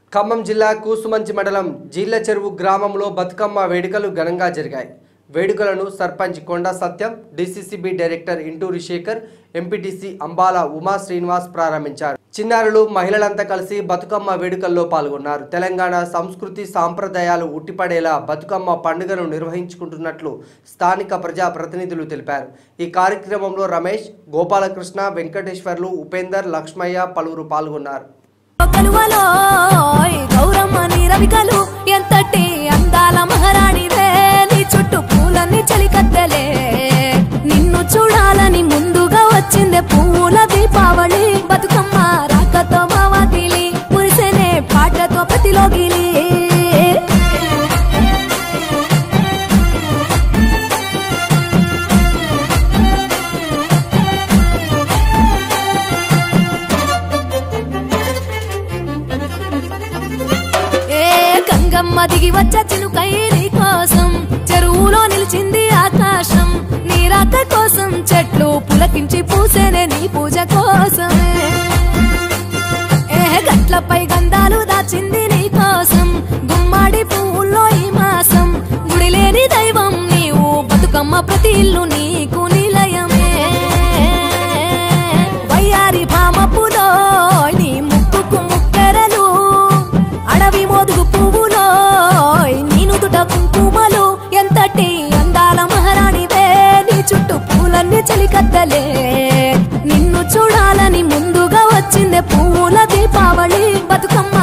ఖమ్మం జిల్లా కూసుమంచి మండలం జీళ్ల చెరువు గ్రామంలో బతుకమ్మ వేడుకలు ఘనంగా జరిగాయి వేడుకలను sarpanch Konda Satyam DCCB director Inturi Shekhar MPTC Ambala Uma Srinivas ప్రారంభించారు చిన్నారులు మహిళలంతా కలిసి బతుకమ్మ వేడుకల్లో పాల్గొన్నారు తెలంగాణ సంస్కృతి సాంప్రదాయాలు ఉట్టిపడేలా బతుకమ్మ పండుగను నిర్వహించుకుంటున్నట్లు స్థానిక ప్రజా ప్రతినిధులు తెలిపారు ఈ కార్యక్రమంలో రమేష్ గోపాలకృష్ణ వెంకటేశ్వర్లు ఉపేందర్ లక్ష్మయ్య పలువురు పాల్గొన్నారు కలువలో గౌరమ్మ నీ రవికలు ఎంతటి అందాల మహారాణివే నీ చుట్టూ పూలన్నీ చలికత్తెలే నిన్ను చూడాలని ముందుగా వచ్చిందే పువ్వుల దీపావళి బతుకమ్మ రాకతో మావాతిలి మురిసేనే పాటతో ప్రతిలోగిలి ఏ గంగమ్మ దిగి వచ్చ చినుకై నీ కోసం చెరువులో నిలిచింది ఆకాశం నీ రాక కోసం చెట్లు పులకించి పూసేనే నీ పూజ కోసం ఏ గట్లపై గంధాలు దాచింది నీ కోసం గుమ్మాడి పువ్వుల్లో ఈ మాసం గుడిలేని దైవం నీవు బతుకమ్మ ప్రతి ఇల్లు నీకు నిలయమే వయ్యారి భామపులో నీ ముక్కుకు ముక్కెరలు అడవి మోదుగు పువ్వులో నీ నుదుట కుంకుమలు ఎంతటి అందాల మహారాణివే నీ చుట్టూ పూలన్నీ చలికత్తలే నిన్ను చూడాలని ముందుగా వచ్చిందే పువ్వుల దీపావళి బతుకమ్మ